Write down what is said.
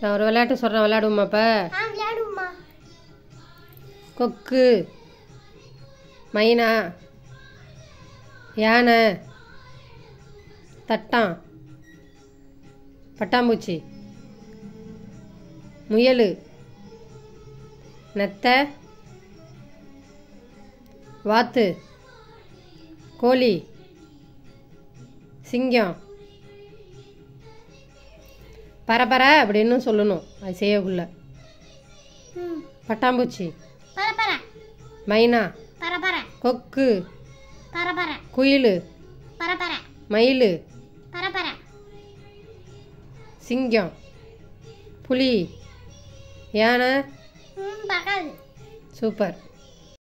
நான் ஒரு விளையாட்டு சொல்கிறேன் விளையாடுவோமா இப்போ ஆ விளையாடுவோம்மா கொக்கு மைனா யானை தட்டான் பட்டாம்பூச்சி முயல் நத்தை வாத்து கோழி சிங்கம் பரபர அப்படின்னு சொல்லணும் அது செய்யக்குள்ள ம் பட்டாம்பூச்சி பர பர மைனா பர பர கொக்கு பர பர குயில் பர பர மயில் பர பர சிங்கம் புலி யானை ம் பார்க்காது சூப்பர்